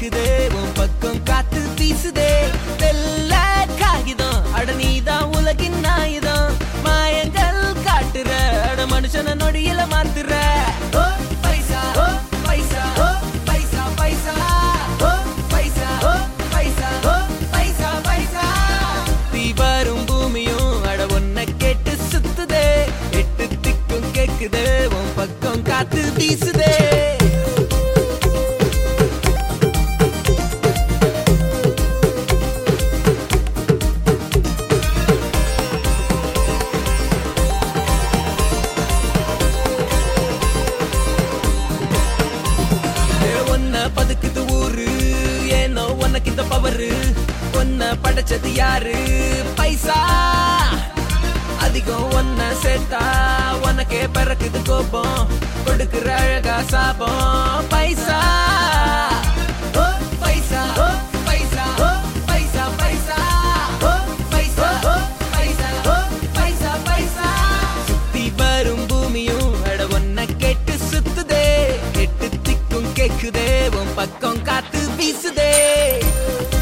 கேக்குதே உன் பக்கம் காத்து வீசுதே வெள்ள காகிதம் அட நீதான் உலகின் ஆயுதம் மாயங்கள் காட்டுற அட மனுஷன நொடியில மாத்துற ஓ பைசா ஓ பைசா ஓ பைசா பைசா ஓ பைசா ஓ பைசா ஓ பைசா பைசா தீ வரும் பூமியும் அட ஒன்ன கேட்டு சுத்துதே எட்டு திக்கும் கேக்குதே உன் பக்கம் காத்து வீசுதே ஏ, உன்னை பதுக்குது ஊரு ஏனோ உனக்கு இந்த பவரு உன்னை படைச்சது யாரு பைசா அதிகம் ஒன்ன சேர்த்தா உனக்கே பிறக்குது கோபம் கொடுக்குற அழகா சாபம் பைசா ஓ, பைசா ஓ, பைசா ஓ, பைசா பைசா ஓ, பைசா ஓ, பைசா ஓ, பைசா பைசா சுத்தி வரும் பூமியும் அட ஒன்ன கேட்டு சுத்துதே எட்டு திக்கும் கேக்குதே உன் பக்கம் காத்து வீசுதே